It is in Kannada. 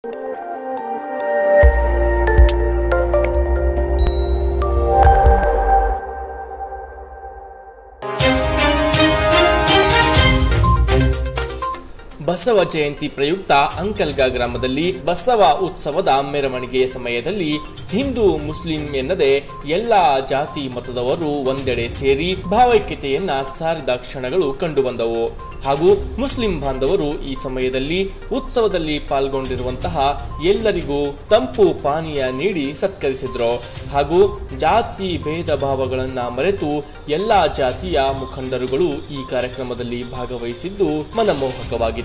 ಬಸವ ಜಯಂತಿ ಪ್ರಯುಕ್ತ ಅಂಕಲ್ಗ ಗ್ರಾಮದಲ್ಲಿ ಬಸವ ಉತ್ಸವದ ಮೆರವಣಿಗೆಯ ಸಮಯದಲ್ಲಿ ಹಿಂದೂ ಮುಸ್ಲಿಂ ಎನ್ನದೆ ಎಲ್ಲ ಜಾತಿ ಮತದವರು ಒಂದೆಡೆ ಸೇರಿ ಭಾವೈಕ್ಯತೆಯನ್ನ ಸಾರಿದ ಕ್ಷಣಗಳು ಕಂಡುಬಂದವು ಹಾಗೂ ಮುಸ್ಲಿಂ ಬಾಂಧವರು ಈ ಸಮಯದಲ್ಲಿ ಉತ್ಸವದಲ್ಲಿ ಪಾಲ್ಗೊಂಡಿರುವಂತಹ ಎಲ್ಲರಿಗೂ ತಂಪು ಪಾನೀಯ ನೀಡಿ ಸತ್ಕರಿಸಿದ್ರು ಹಾಗೂ ಜಾತಿ ಭೇದ ಭಾವಗಳನ್ನ ಮರೆತು ಎಲ್ಲ ಜಾತಿಯ ಮುಖಂಡರುಗಳು ಈ ಕಾರ್ಯಕ್ರಮದಲ್ಲಿ ಭಾಗವಹಿಸಿದ್ದು ಮನಮೋಹಕವಾಗಿತ್ತು